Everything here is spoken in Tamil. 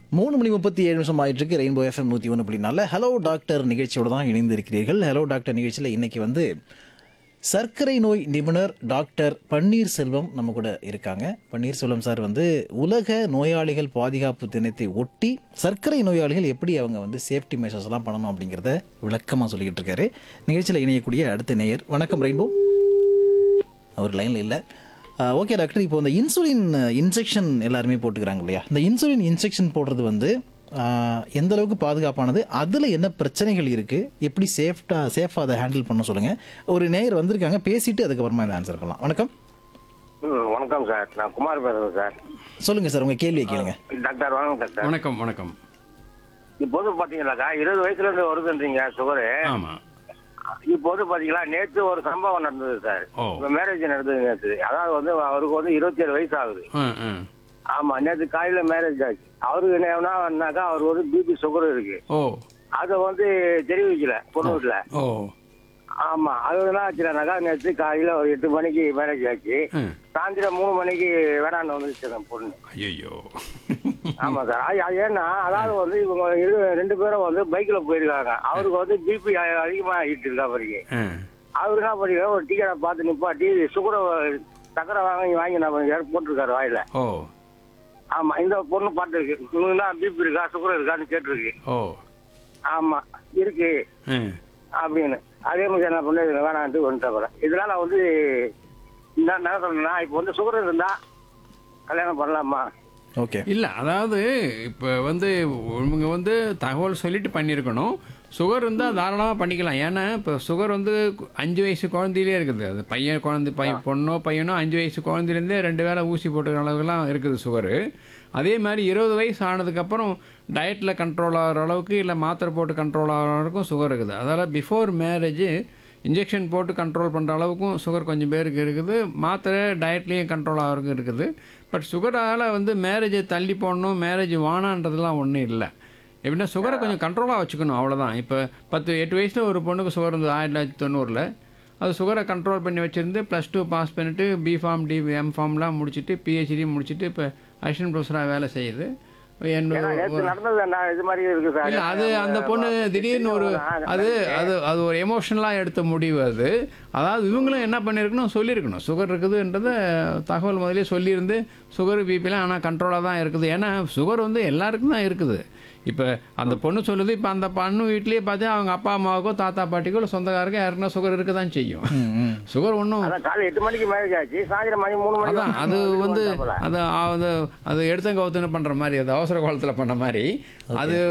மூணு மணி முப்பத்தி ஏழு நிமிஷம் ஆயிட்டு இருக்கு ரெயின்போ எஃப்எம் நூற்றி ஒன்று அப்படின்னால ஹலோ டாக்டர் நிகழ்ச்சியோட தான் இணைந்திருக்கிறீர்கள் ஹலோ டாக்டர் நிகழ்ச்சியில் இன்னைக்கு வந்து சர்க்கரை நோய் நிபுணர் டாக்டர் பன்னீர்செல்வம் நம்ம கூட இருக்காங்க பன்னீர்செல்வம் சார் வந்து உலக நோயாளிகள் பாதுகாப்பு தினத்தை ஒட்டி சர்க்கரை நோயாளிகள் எப்படி அவங்க வந்து சேஃப்டி மெஷர்ஸ் எல்லாம் பண்ணணும் அப்படிங்கிறத விளக்கமாக சொல்லிக்கிட்டு இருக்காரு நிகழ்ச்சியில் இணையக்கூடிய அடுத்த நேயர் வணக்கம் ரெயின்போ அவர் லைனில் இல்லை ஓகே டாக்டர் இப்போ இந்த இன்சுலின் இன்ஜெக்ஷன் எல்லாருமே போட்டுக்கிறாங்க இல்லையா இந்த இன்சுலின் இன்ஜெக்ஷன் போடுறது வந்து ஆஹ், எந்த அளவுக்கு பாதுகாப்பானது அதில் என்ன பிரச்சனைகள் இருக்குது எப்படி சேஃப்டாக சேஃபாக அதை ஹேண்டில் பண்ண சொல்லுங்கள் ஒரு நேயர் வந்திருக்காங்க பேசிட்டு அதுக்கப்புறமா இந்த ஆன்சர் பண்ணலாம் வணக்கம் ம், வணக்கம் சார் நான் குமார் பேசுறேன் சார் சொல்லுங்கள் சார் உங்கள் கேள்வியை கேளுங்க டாக்டர் வணக்கம் டாக்டர் வணக்கம் வணக்கம் இப்போது பாத்தீங்கன்னாக்கா இருபது வயசுல இருந்து வருதுன்றீங்க சுகரு ஆமா இப்போது பாத்தீங்களா நேத்து ஒரு சம்பவம் நடந்தது சார் ஓ. மேரேஜ் நடந்தது நேத்து அதாவது வந்து அவருக்கு வந்து இருபத்தி ஏழு வயசு ஆகுது ஆ, ஆ. ஆமா நேத்து காலையில மேரேஜ் ஆச்சு அவருக்கு என்னன்னாக்கா அவருக்கு வந்து பிபி சுகர் இருக்கு ஓ அதை வந்து தெரிவிக்கல பொண்ணு வீட்டுல ஓ ஆமா அது என்ன ஆச்சுனாக்கா நேத்து காலையில ஒரு எட்டு மணிக்கு மேரேஜ் ஆச்சு ஆ. சாயந்தரம் மூணு மணிக்கு வேணான்னு வந்துச்சு அந்த பொண்ணு ஐயோ ஆமா சார் அது- அது ஏன்னா அதாவது வந்து இவங்க இரு- ரெண்டு பேரும் வந்து பைக்ல போயிருக்காங்க அவருக்கு வந்து பிபி அதிகமா ஆகிட்டு இருக்கா அவருக்கு ஆ. அவரு என்ன பண்ணிருக்காரு ஒரு டிக்கெட்டை பார்த்து நிப்பாட்டி சுகரை சக்கரை வாங்கி வாங்கி நம்ம போட்டிருக்காரு வாயில ஓ ஆமா இந்த பொண்ணு பார்த்துருக்கு இவங்கன்னா பிபி இருக்கா சுகர் இருக்கான்னு கேட்டிருக்கு ஓ ஆமா இருக்கு ஆ. அப்படின்னு அதே மாதிரி என்ன பண்ணு வேணான்ட்டு வந்துட்டேன் இதனால வந்து என்ன என்ன சொல்றேன்னா இப்போ வந்து சுகர் இருந்தா கல்யாணம் பண்ணலாமா ஓகே இல்ல அதாவது இப்போ வந்து இவங்க வந்து தகவல் சொல்லிட்டு பண்ணியிருக்கணும் சுகர் இருந்தால் தாராளமாக பண்ணிக்கலாம் ஏன்னா இப்போ சுகர் வந்து அஞ்சு வயசு குழந்தையிலே இருக்குது அது பையன் குழந்தை பையன் பொண்ணோ பையனோ அஞ்சு வயசு குழந்தைலேருந்தே ரெண்டு வேளை ஊசி போட்டுக்கிற அளவுக்குலாம் இருக்குது சுகரு அதே மாதிரி இருபது வயசு ஆனதுக்கப்புறம் டயட்டில் கண்ட்ரோல் ஆகிற அளவுக்கு இல்லை மாத்திரை போட்டு கண்ட்ரோல் ஆகிற அளவுக்கும் சுகர் இருக்குது அதால் பிஃபோர் மேரேஜ் இன்ஜெக்ஷன் போட்டு கண்ட்ரோல் பண்ணுற அளவுக்கும் சுகர் கொஞ்சம் பேருக்கு இருக்குது மாத்திரை டயட்லேயும் கண்ட்ரோல் ஆகிறதுக்கு இருக்குது பட் சுகரால் வந்து மேரேஜை தள்ளி போடணும் மேரேஜ் வானான்றதுலாம் ஒன்றும் இல்லை எப்படின்னா சுகரை கொஞ்சம் கண்ட்ரோலாக வச்சுக்கணும் அவ்வளோதான் இப்போ பத்து எட்டு வயசில் ஒரு பொண்ணுக்கு சுகர் இருந்தது ஆயிரத்தி தொள்ளாயிரத்தி தொண்ணூறில் அது சுகரை கண்ட்ரோல் பண்ணி வச்சுருந்து ப்ளஸ் டூ பாஸ் பண்ணிவிட்டு பிஃபார்ம் டி எம் ஃபார்ம்லாம் முடிச்சுட்டு பிஹெச்டி முடிச்சுட்டு இப்போ அசிஸ்டன்ட் ப்ரொஃபஸராக வேலை செய்யுது ஏன்னா என்னோட நேற்று நடந்தது என்ன இது மாதிரி இருக்கு சார் இல்ல அது அந்த பொண்ணு திடீர்னு ஒரு அது அது அது ஒரு எமோஷனலாக எடுத்த முடிவு அது அதாவது இவங்களும் என்ன பண்ணியிருக்கணும் சொல்லியிருக்கணும் சுகர் இருக்குதுன்றத தகவல் முதலே சொல்லியிருந்து சுகர் பிபிலாம் ஆனால் கண்ட்ரோலாக தான் இருக்குது ஏன்னா சுகர் வந்து எல்லாருக்கும் தான் இருக்குது இப்போ அந்த பொண்ணு சொல்லுது இப்போ அந்த பொண்ணு வீட்லேயே பார்த்து அவங்க அப்பா அம்மாவுக்கோ தாத்தா பாட்டிக்கோ இல்லை சொந்தக்காரருக்கோ யாருக்குன்னா சுகர் இருக்க தான் செய்யும் சுகர் ஒன்றும் அதான் காலை எட்டு மணிக்கு மேரேஜ் ஆச்சு சாயந்தரம் மணி மூணு மணி அதான் அது வந்து அது அது அது எடுத்த கவுத்துன்னு பண்ணுற மாதிரி அது அவசர காலத்தில் பண்ண மாதிரி அது